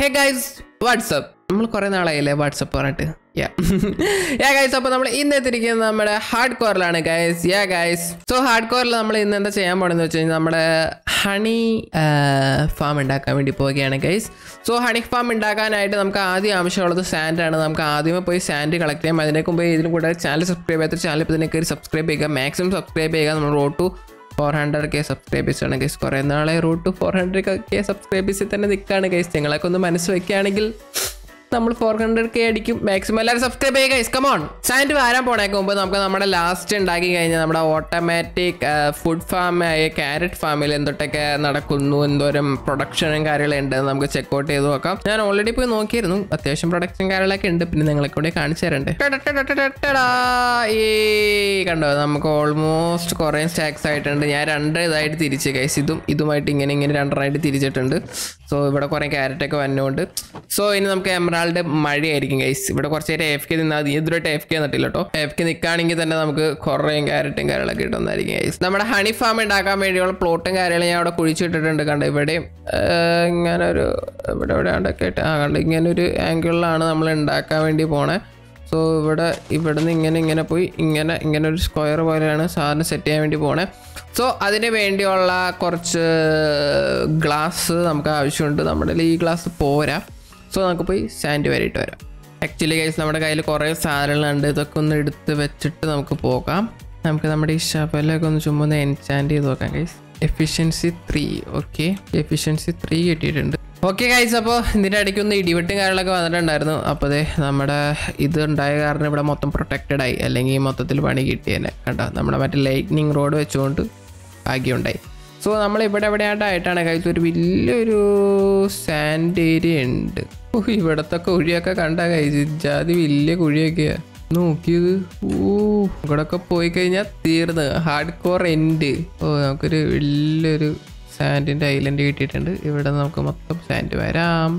Hey guys WhatsApp നമ്മൾ കുറെ നാളായില്ലേ WhatsApp പറഞ്ഞിട്ട് യാ യാ ഗൈസ് അപ്പോൾ നമ്മൾ ഇന്ന് എത്തിയിരിക്കുന്നത് നമ്മുടെ ഹാർഡ് കോറിലാണ് guys yeah guys so hard കോറിൽ നമ്മൾ ഇന്ന് എന്താ ചെയ്യാൻ പോണെന്ന് വെച്ച് കഴിഞ്ഞാൽ നമ്മുടെ ഹണി ഫാം ഉണ്ടാക്കാൻ വേണ്ടി പോവുകയാണ് ഗൈസ് സോ ഹണി ഫാം ഉണ്ടാക്കാനായിട്ട് നമുക്ക് ആദ്യം ആവശ്യമുള്ളത് സാൻഡാണ് നമുക്ക് ആദ്യമേ പോയി സാൻഡ് കളക്ട് ചെയ്യാം അതിനേക്ക് മുമ്പ് ഇതിനും കൂടെ ചാനൽ സബ്സ്ക്രൈബ് ചെയ്യാത്ത ചാനൽ ഇപ്പോൾ തന്നെ കയറി സബ്സ്ക്രൈബ് ചെയ്യുക മാക്സിമം സബ്സ്ക്രൈബ് ചെയ്യുക നമ്മൾ road to four hundred K subscribers ആണ് ഗൈസ് കുറേ നാളെ route to four hundred K സബ്സ്ക്രൈബേഴ്സിൽ തന്നെ നിൽക്കുകയാണ് ഗൈസ് നിങ്ങളൊക്കെ ഒന്ന് മനസ്സ് വെക്കുകയാണെങ്കിൽ നമ്മൾ ഫോർ ഹൺഡ്രഡ് കെ അടിക്കും മാക്സിമം എല്ലാവരും സബ്സ്ക്രൈബ് ചെയ്യുക ഗൈസ് കമോൺ സാൻഡ് വരാൻ പോണേക്ക് മുമ്പ് നമുക്ക് നമ്മുടെ ലാസ്റ്റ് ഉണ്ടാക്കി കഴിഞ്ഞാൽ നമ്മുടെ ഓട്ടോമാറ്റിക് ഫുഡ് ഫാം ആയ ക്യാരറ്റ് ഫാമിൽ എന്തൊട്ടൊക്കെ നടക്കുന്നു എന്തോരം പ്രൊഡക്ഷനും കാര്യങ്ങളുണ്ട് നമുക്ക് ചെക്കൗട്ട് ചെയ്ത് നോക്കാം ഞാൻ ഓൾറെഡി പോയി നോക്കിയിരുന്നു അത്യാവശ്യം പ്രൊഡക്ഷൻ കാര്യങ്ങളൊക്കെ ഉണ്ട് പിന്നെ നിങ്ങളെ കൂടെ കാണിച്ചു തരണ്ടേ ടടടടടടടാ. ഈ കണ്ടോ നമുക്ക് ഓൾമോസ്റ്റ് കുറേ സ്റ്റാക്സ് ആയിട്ടുണ്ട് ഞാൻ രണ്ട് ഇതായിട്ട് തിരിച്ച് കൈസ് ഇതും ഇതുമായിട്ട് ഇങ്ങനെ ഇങ്ങനെ രണ്ടെണ്ണമായിട്ട് തിരിച്ചിട്ടുണ്ട് സോ ഇവിടെ കുറേ ക്യാരറ്റ് ഒക്കെ വന്നുകൊണ്ട് സോ ഇനി നമുക്ക് എമറാൾഡ് മഴയായിരിക്കും ഗൈസ് ഇവിടെ കുറച്ച് നേരം എഫ് കെ നിന്നാൽ മതി ഇതുവരെ എഫ് കെ നിട്ടില്ല കേട്ടോ എഫ് കെ നിൽക്കുകയാണെങ്കിൽ തന്നെ നമുക്ക് കുറേ ക്യാരറ്റും കാര്യങ്ങളൊക്കെ കിട്ടുന്നതായിരിക്കും ഗൈസ് നമ്മുടെ ഹണി ഫാം ഉണ്ടാക്കാൻ വേണ്ടിയുള്ള പ്ലോട്ടും കാര്യങ്ങളും ഞാൻ അവിടെ കുഴിച്ചിട്ടിട്ടുണ്ട് കണ്ടോ ഇവിടെയും ഏർ, ഇങ്ങനെ ഒരു ഇവിടെ ഇവിടെ ആണ്ടൊക്കെ ആയിട്ട് ആ കണ്ടോ ഇങ്ങനെ ഒരു ആംഗിളിലാണ് നമ്മൾ ഉണ്ടാക്കാൻ വേണ്ടി പോണേ സോ ഇവിടെ ഇവിടെ നിന്ന് ഇങ്ങനെ ഇങ്ങനെ പോയി ഇങ്ങനെ ഇങ്ങനെ ഒരു സ്ക്വയർ പോലെയാണ് സാധനം സെറ്റ് ചെയ്യാൻ വേണ്ടി പോണേ സോ അതിന് വേണ്ടിയുള്ള കുറച്ച് ഗ്ലാസ് നമുക്ക് ആവശ്യമുണ്ട് നമ്മുടെ കയ്യിൽ ഈ ഗ്ലാസ് പോരാ സോ നമുക്ക് പോയി സാൻഡ് വരെയിട്ട് വരാം ആക്ച്വലി കൈസ് നമ്മുടെ കയ്യിൽ കുറേ സാധനങ്ങളുണ്ട് ഇതൊക്കെ ഒന്ന് എടുത്ത് വെച്ചിട്ട് നമുക്ക് പോകാം നമുക്ക് നമ്മുടെ ഈ ശബലൊക്കെ ഒന്ന് ചുമ്മാ ഒന്ന് എൻചാൻഡ് ചെയ്ത് നോക്കാം guys efficiency three okay efficiency three കിട്ടിയിട്ടുണ്ട് ഓക്കെ ഗൈസ് അപ്പോൾ ഇതിൻ്റെ ഇടയ്ക്ക് ഒന്ന് ഇടിവെട്ടും കാര്യങ്ങളൊക്കെ വന്നിട്ടുണ്ടായിരുന്നു അപ്പോൾ അതെ നമ്മുടെ ഇത് ഉണ്ടായ കാരണം ഇവിടെ മൊത്തം പ്രൊട്ടക്റ്റഡ് ആയി അല്ലെങ്കിൽ മൊത്തത്തിൽ പണി കിട്ടിയേനെ കണ്ടോ നമ്മുടെ മറ്റേ ലൈറ്റ്നിങ് റോഡ് വെച്ചുകൊണ്ട് ഭാഗ്യമുണ്ടായി സോ നമ്മൾ ഇവിടെ എവിടെയായിട്ടാണ് കഴിച്ചത് ഒരു വലിയൊരു സാൻഡ് ഏരിയ ഉണ്ട് ഓ ഇവിടത്തെ കുഴിയൊക്കെ കണ്ട കഴിച്ചു ജാതി വലിയ കുഴിയൊക്കെയാ നോക്കിയത് ഓ ഇവിടൊക്കെ പോയി കഴിഞ്ഞാൽ തീർന്ന് ഹാർഡ് കോർ എൻഡ് ഓ നമുക്കൊരു വലിയൊരു സാൻഡിൻ്റെ ഐലൻഡ് കിട്ടിയിട്ടുണ്ട് ഇവിടെ നമുക്ക് മൊത്തം സാൻഡ് വരാം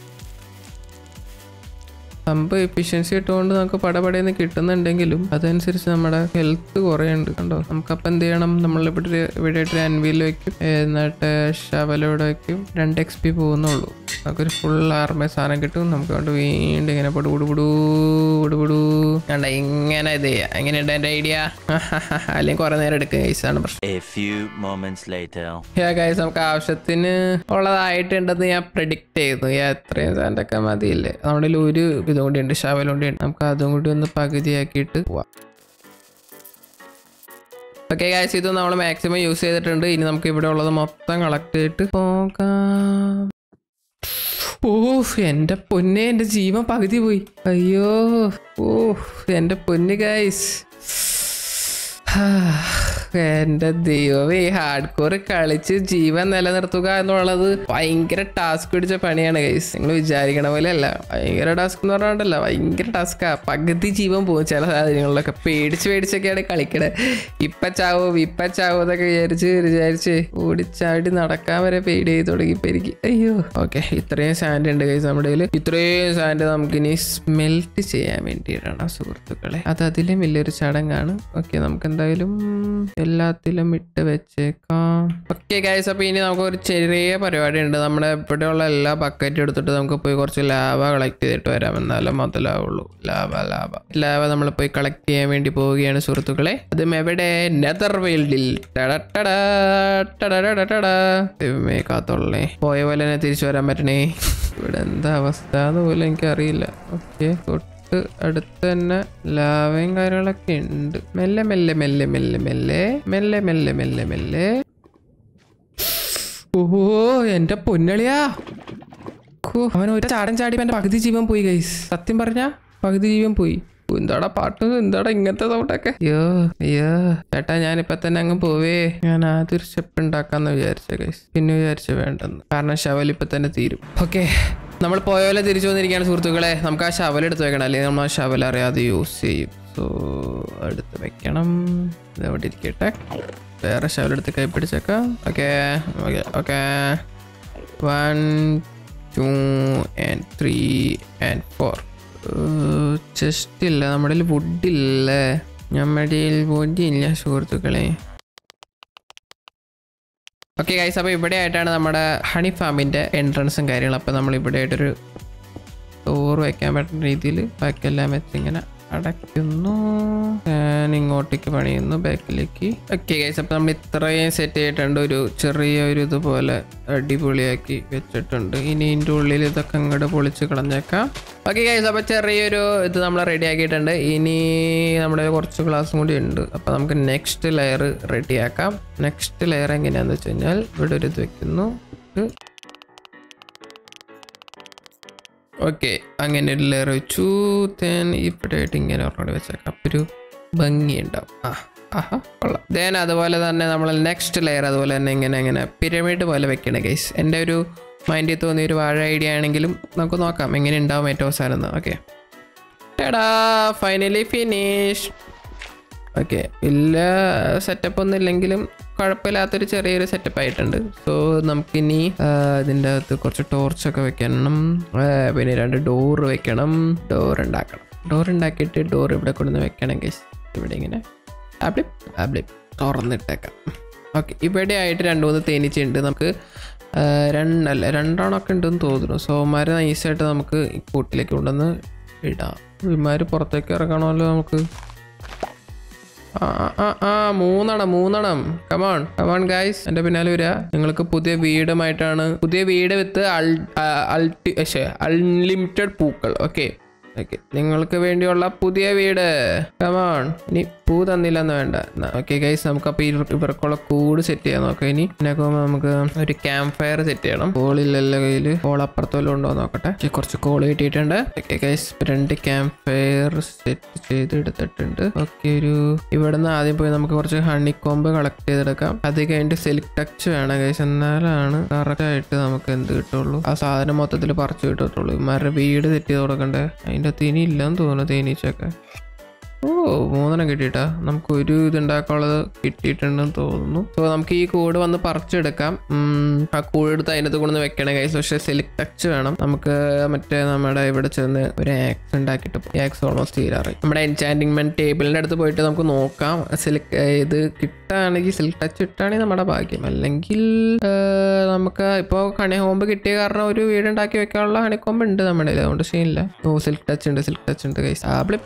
സംഭവം എഫിഷ്യൻസി ഇട്ടുകൊണ്ട് നമുക്ക് പടപടയെന്ന് കിട്ടുന്നുണ്ടെങ്കിലും അതനുസരിച്ച് നമ്മുടെ ഹെൽത്ത് കുറയുണ്ട് കണ്ടോ നമുക്കപ്പോൾ എന്ത് ചെയ്യണം നമ്മൾ ഇവിടെ ഒരു- ഇവിടെ ഒരു അൻവിയിൽ വെക്കും എന്നിട്ട് ഷവലോടെ വെക്കും രണ്ട് എക്സ് പി പോകുന്നുള്ളൂ നമുക്കൊരു ഫുൾ ആർമ സാധനം കിട്ടും നമുക്ക് കൊണ്ട് വീണ്ടും ഇങ്ങനെ പൊടുപുടുപുടു പൊടുപുടു കണ്ട ഇങ്ങനെ ഇത് ചെയ്യാം എങ്ങനെയുണ്ട് എൻ്റെ ഐഡിയ അല്ലെങ്കിൽ കുറേ നേരം എടുക്കും കൈസാണ് പ്രശ്നം A few moments later. Yeah guys നമുക്ക് ആവശ്യത്തിന് ഉള്ളതായിട്ടുണ്ടെന്ന് ഞാൻ പ്രിഡിക്റ്റ് ചെയ്തു യാ എത്രയും സാൻഡൊക്കെ മതിയില്ലേ നമ്മുടെ കയ്യിൽ ഒരു ഇതും കൂടി ഉണ്ട് ശവലും കൂടി ഉണ്ട് നമുക്ക് അതും കൂടി ഒന്ന് പകുതിയാക്കിയിട്ട് പോവാം ഓക്കെ ഗൈസ് ഇത് നമ്മൾ മാക്സിമം യൂസ് ചെയ്തിട്ടുണ്ട് ഇനി നമുക്ക് ഇവിടെ ഉള്ളത് മൊത്തം കളക്ട് ചെയ്തിട്ട് പോകാം ഓഹ് എൻ്റെ പൊന്നെ എൻ്റെ ജീവൻ പകുതി പോയി അയ്യോ ഓഹ് എൻ്റെ പൊന്ന് ഗൈസ് എന്റെ ദൈവമേ ഹാർഡ് കോർ കളിച്ച് ജീവൻ നിലനിർത്തുക എന്നുള്ളത് ഭയങ്കര ടാസ്ക് പിടിച്ച പണിയാണ് ഗൈസ് നിങ്ങൾ വിചാരിക്കണ പോലെ അല്ല ഭയങ്കര ടാസ്ക് എന്ന് പറഞ്ഞിട്ടല്ല ഭയങ്കര ടാസ്കാ പകുതി ജീവൻ പോകും ചില സാധനങ്ങളിലൊക്കെ പേടിച്ച് പേടിച്ചൊക്കെയാണ് കളിക്കണത് ഇപ്പൊ ചാവും ഇപ്പൊ ചാവും എന്നൊക്കെ വിചാരിച്ച് വിചാരിച്ച് ഓടിച്ചാടി നടക്കാൻ വരെ പേടി ചെയ്ത് തുടങ്ങിയപ്പോ എനിക്ക് അയ്യോ ഓക്കെ ഇത്രയും സാൻഡ് ഉണ്ട് ഗൈസ് നമ്മുടെ കയ്യിൽ ഇത്രയും സാൻഡ് നമുക്കിനി സ്മെൽറ്റ് ചെയ്യാൻ വേണ്ടിയിട്ടാണ് സുഹൃത്തുക്കളെ അത് അതിലും വലിയൊരു ചടങ്ങാണ് ഓക്കെ നമുക്ക് എന്തായാലും എല്ലാത്തിലും ഇട്ട് വെച്ചേക്കാം ഓക്കെ ഗൈസ് അപ്പോൾ ഇനി നമുക്ക് ഒരു ചെറിയ പരിപാടി ഉണ്ട് നമ്മുടെ ഇവിടെയുള്ള എല്ലാ ബക്കറ്റും എടുത്തിട്ട് നമുക്ക് പോയി കുറച്ച് ലാവ കളക്ട് ചെയ്തിട്ട് വരാം എന്നാലും മുതലാവുള്ളൂ ലാവ ലാവ ലാവ നമ്മൾ പോയി കളക്ട് ചെയ്യാൻ വേണ്ടി പോവുകയാണ് സുഹൃത്തുക്കളെ അതും എവിടെ നെതർ വേൾഡിൽ ദൈവമേ കാത്തോളേ പോയ പോലെ തന്നെ തിരിച്ചു വരാൻ പറ്റണേ ഇവിടെ എന്താ അവസ്ഥ എന്ന് പോലും എനിക്കറിയില്ല ഓക്കെ തൊട്ട് അടുത്ത് തന്നെ ലാവയും കാര്യങ്ങളൊക്കെ ഉണ്ട് മെല്ലെ മെല്ലെ മെല്ലെ മെല്ലെ മെല്ലെ മെല്ലെ മെല്ലെ മെല്ലെ മെല്ലെ ഓഹോ എന്റെ പൊന്നളിയാ ഖോ, അവൻ ഒരു ചാടൻ ചാടി എന്റെ പകുതി ജീവൻ പോയി ഗൈസ് സത്യം പറഞ്ഞ പകുതി ജീവൻ പോയി ഓ, എന്താടാ പാട്ട് എന്താടാ ഇങ്ങനത്തെ സൗണ്ടൊക്കെ അയ്യോ അയ്യോ ചേട്ടാ ഞാനിപ്പോ തന്നെ അങ്ങ് പോവേ ഞാൻ ആദ്യം ഒരു സ്റ്റെപ്പ് ഉണ്ടാക്കാന്ന് വിചാരിച്ച ഗൈസ് പിന്നെ വിചാരിച്ച വേണ്ടെന്ന് കാരണം ശവൽ ഇപ്പൊ തന്നെ തീരും ഓക്കെ നമ്മൾ പോയ പോലെ തിരിച്ചു വന്നിരിക്കുകയാണ് സുഹൃത്തുക്കളെ നമുക്ക് ആ ശവൽ എടുത്ത് വെക്കണം അല്ലെങ്കിൽ നമ്മൾ ആ ശവൽ അറിയാതെ യൂസ് ചെയ്യും സോ എടുത്ത് വെക്കണം ഇത് അവിടെ ഇരിക്കട്ടെ വേറെ ശവൽ എടുത്ത് കൈ പിടിച്ചേക്കാം okay okay okay one two and three and four chest ഇല്ല നമ്മുടെ വുഡ് ഇല്ലേ നമ്മുടെ വുഡ് ഇല്ല സുഹൃത്തുക്കളെ ഓക്കെ ഗൈസ് അപ്പോൾ ഇവിടെ ആയിട്ടാണ് നമ്മുടെ ഹണി ഫാമിൻ്റെ എൻട്രൻസും കാര്യങ്ങളും അപ്പോൾ നമ്മൾ ഇവിടെ ആയിട്ടൊരു ഡോർ വെക്കാൻ പറ്റുന്ന രീതിയിൽ ബാക്കിയെല്ലാം വെച്ച് ഇങ്ങനെ അടയ്ക്കുന്നു ഞാൻ ഇങ്ങോട്ടേക്ക് പണിയുന്നു ബാക്കിലേക്ക് ഓക്കെ ഗൈസ് അപ്പോൾ നമ്മൾ ഇത്രയും സെറ്റ് ചെയ്തിട്ടുണ്ട് ഒരു ചെറിയ ഒരു ഇതുപോലെ അടിപൊളിയാക്കി വെച്ചിട്ടുണ്ട് ഇനി ഇതിൻ്റെ ഉള്ളിൽ ഇതൊക്കെ അങ്ങോട്ട് പൊളിച്ച് കളഞ്ഞേക്കാം ഓക്കെ ഗൈസ് അപ്പോൾ ചെറിയൊരു ഇത് നമ്മൾ റെഡി ആക്കിയിട്ടുണ്ട് ഇനി നമ്മുടെ കുറച്ച് ക്ലാസ്സും കൂടി ഉണ്ട് അപ്പോൾ നമുക്ക് നെക്സ്റ്റ് ലെയർ റെഡിയാക്കാം നെക്സ്റ്റ് ലെയർ എങ്ങനെയാണെന്ന് വെച്ച് കഴിഞ്ഞാൽ ഇവിടെ ഒരു ഇത് വെക്കുന്നു ഇത് ഓക്കെ അങ്ങനെ ഒരു ലെയർ വെച്ചു തേൻ ഇവിടെ ആയിട്ട് ഇങ്ങനെ ഒരെണ്ണം വെച്ചേക്കാം അപ്പൊ ഒരു ഭംഗിയുണ്ടാവും ആ ആഹാ കൊള്ളാം ദെൻ അതുപോലെ തന്നെ നമ്മൾ നെക്സ്റ്റ് ലെയർ അതുപോലെ തന്നെ ഇങ്ങനെ ഇങ്ങനെ പിരമിഡ് പോലെ വെക്കണേ ഗൈസ് എൻ്റെ ഒരു മൈൻഡിൽ തോന്നിയ ഒരു വാഴ ഐഡിയ ആണെങ്കിലും നമുക്ക് നോക്കാം എങ്ങനെ ഉണ്ടാവും ഏറ്റവും അവസാനം എന്ന് ഓക്കെ ടാ ഫൈനലി ഫിനിഷ് ഓക്കെ വലിയ സെറ്റപ്പ് ഒന്നും ഇല്ലെങ്കിലും കുഴപ്പമില്ലാത്തൊരു ചെറിയൊരു സെറ്റപ്പ് ആയിട്ടുണ്ട് സോ നമുക്കിനി ആ, ഇതിൻ്റെ അകത്ത് കുറച്ച് ടോർച്ചൊക്കെ വെക്കണം ആ, പിന്നെ രണ്ട് ഡോർ വെക്കണം ഡോർ ഉണ്ടാക്കണം ഡോർ ഉണ്ടാക്കിയിട്ട് ഡോർ ഇവിടെ കൊണ്ടുവന്ന് വെക്കണം ഗൈസ് ഇവിടെ ഇങ്ങനെ ആപ്ലിപ്പ് ആപ്ലിപ്പ് തുറന്നിട്ടേക്കാം ഓക്കെ ഇവിടെ ആയിട്ട് രണ്ട് മൂന്ന് തേനീച്ചയുണ്ട് നമുക്ക് ആ, രണ്ടല്ല രണ്ടെണ്ണമൊക്കെ ഉണ്ടെന്ന് തോന്നുന്നു സോ അവന്മാരെ നൈസായിട്ട് നമുക്ക് ഈ കൂട്ടിലേക്ക് കൊണ്ടുവന്ന് ഇടാം ഇവന്മാർ പുറത്തേക്ക് ഇറങ്ങണമല്ലോ നമുക്ക് ആ ആ, ആ ആ മൂന്നെണ്ണം മൂന്നെണ്ണം കമോൺ കമോൺ ഗൈസ് എൻ്റെ പിന്നാലെ വരിക നിങ്ങൾക്ക് പുതിയ വീടുമായിട്ടാണ് പുതിയ വീട് വിത്ത് അൾ അൾട്ടി അൺലിമിറ്റഡ് പൂക്കൾ ഓക്കെ ഓക്കെ നിങ്ങൾക്ക് വേണ്ടിയുള്ള പുതിയ വീട് കമോൺ ഇനി പൂ തന്നില്ലെന്ന് വേണ്ട ഓക്കെ ഗൈസ് നമുക്ക് അപ്പോൾ ഇവർക്കുള്ള കൂട് സെറ്റ് ചെയ്യാൻ നോക്കാം ഇനി ഇതിനൊക്കെ നമുക്ക് ഒരു ക്യാമ്പ് ഫയർ സെറ്റ് ചെയ്യണം കോളില്ലല്ലോ കയ്യിൽ കോൾ അപ്പുറത്തോലും ഉണ്ടോ എന്ന് നോക്കട്ടെ ഓക്കേ, കുറച്ച് കോൾ കിട്ടിയിട്ടുണ്ട് ഓക്കെ ഗൈസ് രണ്ട് ക്യാമ്പ് ഫയർ സെറ്റ് ചെയ്ത് എടുത്തിട്ടുണ്ട് ഓക്കെ ഒരു ഇവിടെ നിന്ന് ആദ്യം പോയി നമുക്ക് കുറച്ച് ഹണി കോമ്പ് കളക്ട് ചെയ്തെടുക്കാം അത് കഴിഞ്ഞിട്ട് സെലിക് ടച്ച് വേണം ഗൈസ് എന്നാലാണ് കറക്റ്റ് ആയിട്ട് നമുക്ക് എന്ത് കിട്ടുള്ളൂ ആ സാധനം മൊത്തത്തിൽ പറിച്ചു കിട്ടത്തുള്ളൂ ഇമാരുടെ വീട് സെറ്റ് ചെയ്ത് കൊടുക്കണ്ടേ അതിൻ്റെ അകത്ത് ഇനി ഇല്ലെന്ന് തോന്നുന്നു തേനീച്ചൊക്കെ ഓ മൂന്നെണ്ണം കിട്ടിയിട്ടാ നമുക്ക് ഒരു ഇത് ഉണ്ടാക്കാനുള്ളത് കിട്ടിയിട്ടുണ്ടെന്ന് തോന്നുന്നു സോ നമുക്ക് ഈ കൂട് വന്ന് പറിച്ചെടുക്കാം ഉം, ആ കൂട് എടുത്ത് അതിനകത്ത് കൊണ്ടുവന്ന് വെക്കണം കൈസ് പക്ഷേ സെലിക് ടച്ച് വേണം നമുക്ക് മറ്റേ നമ്മുടെ ഇവിടെ ചെന്ന് ഒരു ആക്സ് ഉണ്ടാക്കിയിട്ട് ആക്സ് ഓൾമോസ്റ്റ് തീരാറായി നമ്മുടെ എൻചാൻറ്റിങ്മെന്റ് ടേബിളിന്റെ അടുത്ത് പോയിട്ട് നമുക്ക് നോക്കാം സിലിക് ഇത് കിട്ടുകയാണെങ്കിൽ സിൽക്ക് ടച്ച് കിട്ടുകയാണെങ്കിൽ നമ്മുടെ ഭാഗ്യം അല്ലെങ്കിൽ ആ, നമുക്ക് ഇപ്പോൾ ഹണിക്കോമ്പ് കിട്ടിയ കാരണം ഒരു വീട് ഉണ്ടാക്കി വെക്കാനുള്ള ഹണിക്കോമ്പ് ഉണ്ട് നമ്മുടെ കയ്യിൽ. അതുകൊണ്ട് സീനില്ല ഓ സിൽക്ക് ടച്ച് ഉണ്ട് സിൽക്ക് ടച്ച് ഉണ്ട് കൈസ് ആ ബ്ലിപ്പ്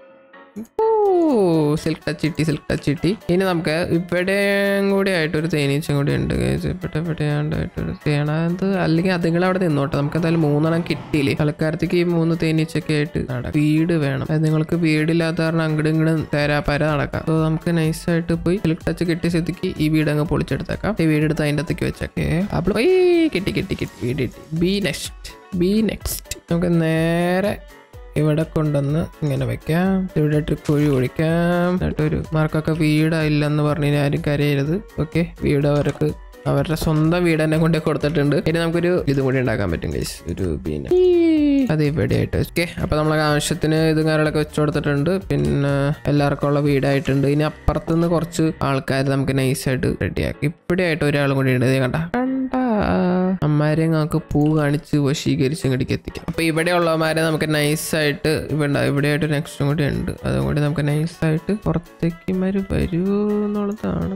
ഓ സിൽക്ക് ടച്ച് ഇട്ടി സിൽക്ക് ടച്ച് ഇട്ടി ഇനി നമുക്ക് ഇവിടെയും കൂടി ആയിട്ട് ഒരു തേനീച്ചയും കൂടി ഉണ്ട് guys. ഇവിടെ എവിടെയാണ്ടായിട്ടൊരു തേണത് അല്ലെങ്കിൽ അതുങ്ങൾ അവിടെ നിന്നോട്ടെ നമുക്ക് എന്തായാലും മൂന്നെണ്ണം കിട്ടിയില്ലേ തൽക്കാലത്തേക്ക് ഈ മൂന്ന് തേനീച്ചൊക്കെ ആയിട്ട് നടക്കാം വീട് വേണം അത് നിങ്ങൾക്ക് വീടില്ലാത്ത കാരണം അങ്ങോട്ടും ഇങ്ങോട്ടും തേരാ പര നടക്കാം അപ്പോൾ നമുക്ക് നൈസായിട്ട് പോയി സിൽക്ക് ടച്ച് കിട്ടിയ സ്ഥിതിക്ക് ഈ വീട് അങ്ങ് പൊളിച്ചെടുത്തേക്കാം ഈ വീടെടുത്ത് അതിൻ്റെ അകത്തേക്ക് വെച്ചേക്കേ അപ്പോൾ കിട്ടി കിട്ടി കിട്ടി വീട് കിട്ടി ബി നെക്സ്റ്റ് ബി നെക്സ്റ്റ് നമുക്ക് നേരെ ഇവിടെ കൊണ്ടുവന്ന് ഇങ്ങനെ വെക്കാം ഇവിടെ ഇട്ട് കുഴി ഒഴിക്കാം എന്നിട്ട് ഒരു മാർക്കൊക്കെ വീടായില്ലെന്ന് പറഞ്ഞ് ആരും കരയരുത് ഓക്കെ വീട് അവർക്ക് അവരുടെ സ്വന്തം വീട് തന്നെ കൊണ്ടേ കൊടുത്തിട്ടുണ്ട് ഇനി നമുക്കൊരു ഇതും കൂടി ഉണ്ടാക്കാൻ പറ്റും ഗൈസ് ഒരു ബീന അത് ഇവിടെ ആയിട്ട് ഓക്കെ അപ്പൊ നമ്മളെ ആവശ്യത്തിന് ഇതും കാര്യങ്ങളൊക്കെ വെച്ചു കൊടുത്തിട്ടുണ്ട് പിന്നെ എല്ലാവർക്കും ഉള്ള വീടായിട്ടുണ്ട് ഇനി അപ്പുറത്തുനിന്ന് കുറച്ച് ആൾക്കാർ നമുക്ക് നൈസായിട്ട് റെഡിയാക്കി ഇവിടെ ആയിട്ട് ഒരാളും കൂടി ഉണ്ട് ഇത് കണ്ട കണ്ട അമ്മാരെ നമുക്ക് പൂ കാണിച്ച് വശീകരിച്ച് ഇങ്ങോട്ടേക്ക് എത്തിക്കാം അപ്പൊ ഇവിടെ ഉള്ളവന്മാരെ നമുക്ക് നൈസായിട്ട് ഇവിടെ ഇവിടെയായിട്ട് നെക്സ്റ്റും കൂടി ഉണ്ട് അതും കൂടി നമുക്ക് നൈസായിട്ട് പുറത്തേക്ക് മാര് വരൂ എന്നുള്ളതാണ്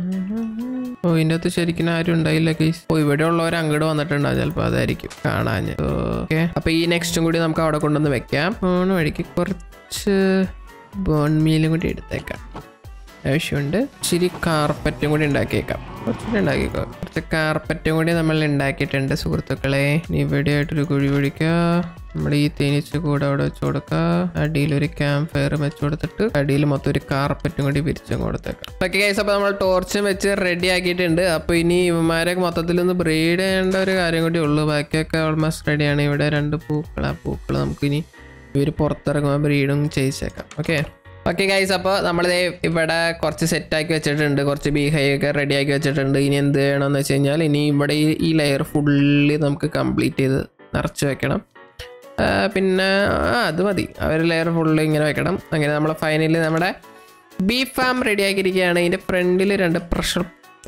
ഓ ഇതിൻ്റെ അകത്ത് ശരിക്കും ആരും ഉണ്ടായില്ല കേസ് ഓ ഇവിടെ ഉള്ളവർ അങ്ങോട്ട് വന്നിട്ടുണ്ടാവും ചിലപ്പോൾ അതായിരിക്കും കാണാൻ ഓക്കെ അപ്പൊ ഈ നെക്സ്റ്റും കൂടി നമുക്ക് അവിടെ കൊണ്ടുവന്ന് വെക്കാം ഫോൺ വഴിക്ക് കുറച്ച് ബോൺ മീലും കൂടി എടുത്തേക്കാം ആവശ്യമുണ്ട് ഇച്ചിരി കാർപ്പറ്റും കൂടി ഉണ്ടാക്കിയേക്കാം കുറച്ചുകൂടി ഉണ്ടാക്കിക്കോ കുറച്ച് കാർപ്പറ്റും കൂടി നമ്മൾ ഉണ്ടാക്കിയിട്ടുണ്ട് സുഹൃത്തുക്കളെ ഇനി ഇവിടെ ആയിട്ടൊരു കുഴി കുഴിക്കുക നമ്മുടെ ഈ തേനീച്ച കൂടെ അവിടെ വെച്ച് കൊടുക്കുക അടിയിൽ ഒരു ക്യാമ്പ് ഫയർ വെച്ച് കൊടുത്തിട്ട് അടിയിൽ മൊത്തം ഒരു കാർപ്പറ്റും കൂടി വിരിച്ചും കൊടുത്തേക്കാം ഓക്കെ കേസ് അപ്പോൾ നമ്മൾ ടോർച്ചും വെച്ച് റെഡി ആക്കിയിട്ടുണ്ട് അപ്പോൾ ഇനി ഇവന്മാരെ മൊത്തത്തിലൊന്ന് ബ്രീഡ് ചെയ്യേണ്ട ഒരു കാര്യം കൂടി ഉള്ളൂ ബാക്കിയൊക്കെ ഓൾമോസ്റ്റ് റെഡിയാണ് ഇവിടെ രണ്ട് പൂക്കൾ ആ പൂക്കൾ നമുക്കിനി ഇവർ പുറത്തിറങ്ങുമ്പോൾ ബ്രീഡും ചെയ്യിച്ചേക്കാം ഓക്കെ ഓക്കെ ഗൈസ് അപ്പോൾ നമ്മൾ ഇവിടെ കുറച്ച് സെറ്റാക്കി വെച്ചിട്ടുണ്ട് കുറച്ച് ബീഹൈ ഒക്കെ റെഡിയാക്കി വെച്ചിട്ടുണ്ട് ഇനി എന്ത് ചെയ്യണമെന്ന് വെച്ച് കഴിഞ്ഞാൽ ഇനി ഇവിടെ ഈ ഈ ലെയർ ഫുള്ളി നമുക്ക് കംപ്ലീറ്റ് ചെയ്ത് നിറച്ച് വെക്കണം ആ, പിന്നെ ആ അത് മതി ആ ഒരു ലെയർ ഫുള്ള് ഇങ്ങനെ വെക്കണം അങ്ങനെ നമ്മൾ ഫൈനലി നമ്മുടെ ബീഫ് ഫാം റെഡിയാക്കിയിരിക്കുകയാണ് ഇതിൻ്റെ ഫ്രണ്ടിൽ രണ്ട് പ്രഷർ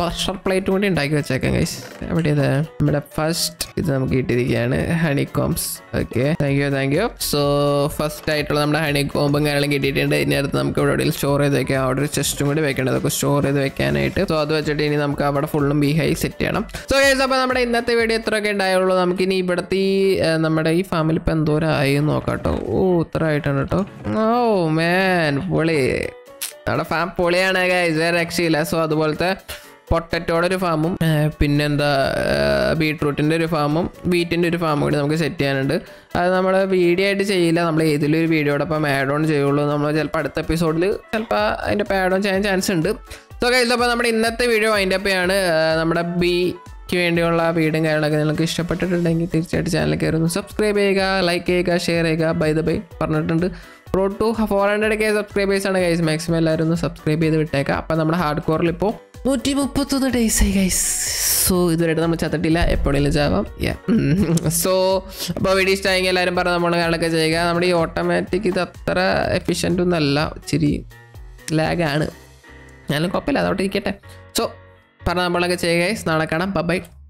പ്രഷർ പ്ലേറ്റ് കൂടി ഉണ്ടാക്കി വെച്ചേക്കാം ഗൈസ് എവിടെ ഇത് നമ്മുടെ ഫസ്റ്റ് ഇത് നമുക്ക് കിട്ടിയിരിക്കുകയാണ് honey combs okay thank you thank you so first ആയിട്ടുള്ള നമ്മുടെ ഹണി കോമ്പും കാര്യങ്ങളും കിട്ടിയിട്ടുണ്ട് ഇനി അടുത്ത് നമുക്ക് ഇവിടെ എവിടെയും സ്റ്റോർ ചെയ്ത് വെക്കാം അവിടെ ഒരു ചെസ്റ്റും കൂടി വെക്കേണ്ടത് അതൊക്കെ സ്റ്റോർ ചെയ്ത് വെക്കാനായിട്ട് സോ അത് വെച്ചിട്ട് ഇനി നമുക്ക് അവിടെ ഫുള്ളും ബി ഹൈ സെറ്റ് ചെയ്യണം സോ ഗൈസ് അപ്പോൾ നമ്മുടെ ഇന്നത്തെ വീഡിയോ ഇത്രയൊക്കെ ഉണ്ടായുള്ളൂ നമുക്ക് ഇനി ഇവിടുത്തെ ഈ ആ, നമ്മുടെ ഈ ഫാമിൽ ഇപ്പം എന്തോരായി എന്ന് നോക്കാം കേട്ടോ ഓ ഇത്ര ആയിട്ടാണ് കേട്ടോ ഓ മാൻ പൊളി നമ്മുടെ ഫാം പൊളിയാണ് ഗൈസ് വേറെ രക്ഷയില്ല സോ അതുപോലത്തെ പൊട്ടറ്റോടെ ഒരു ഫാമും പിന്നെന്താ ബീട്രൂട്ടിൻ്റെ ഒരു ഫാമും വീറ്റിൻ്റെ ഒരു ഫാമും കൂടി നമുക്ക് സെറ്റ് ചെയ്യാനുണ്ട് അത് നമ്മൾ വീഡിയോ ആയിട്ട് ചെയ്യില്ല നമ്മൾ ഏതെങ്കിലും ഒരു വീഡിയോടൊപ്പം ആഡ് ഓൺ ചെയ്യുള്ളൂ നമ്മൾ ചിലപ്പോൾ അടുത്ത എപ്പിസോഡിൽ ചിലപ്പോൾ അതിൻ്റെ ആഡ് ഓൺ ചെയ്യാൻ ചാൻസ് ഉണ്ട് സോ ഗൈസ് അപ്പോൾ നമ്മുടെ ഇന്നത്തെ വീഡിയോ അതിൻ്റെ ഒപ്പമാണ് നമ്മുടെ ബിക്ക് വേണ്ടിയുള്ള വീടും കാര്യങ്ങളൊക്കെ നിങ്ങൾക്ക് ഇഷ്ടപ്പെട്ടിട്ടുണ്ടെങ്കിൽ തീർച്ചയായിട്ടും ചാനൽ കയറി ഒന്ന് സബ്സ്ക്രൈബ് ചെയ്യുക ലൈക്ക് ചെയ്യുക ഷെയർ ചെയ്യുക ബൈ ദ ബൈ പറഞ്ഞിട്ടുണ്ട് road to four hundred K subscribers ആണ് ഗൈസ് മാക്സിമം എല്ലാവരും ഒന്ന് സബ്സ്ക്രൈബ് ചെയ്ത് വിട്ടേക്കാം അപ്പം നമ്മുടെ ഹാർഡ് കോറിൽ ഇപ്പോൾ നൂറ്റി മുപ്പത്തൊന്ന് ഡേയ്സ് ആയി ഗൈസ് സോ ഇതുവരെയായിട്ട് നമ്മൾ ചത്തിട്ടില്ല എപ്പോഴെങ്കിലും ചാവാം സോ അപ്പോൾ വീഡിയോ ഇഷ്ടമായെങ്കിൽ എല്ലാവരും പറഞ്ഞ നമ്മൾ കാര്യങ്ങളൊക്കെ ചെയ്യുക നമ്മുടെ ഈ ഓട്ടോമാറ്റിക് ഇത് അത്ര എഫിഷ്യൻ്റ് ഒന്നല്ല ഇച്ചിരി ലാഗാണ് ഞാനും കുഴപ്പമില്ല അതോട്ട് ഇരിക്കട്ടെ സോ പറഞ്ഞ നമ്മളൊക്കെ ചെയ്യുക guys. നാളെ കാണാം ബൈ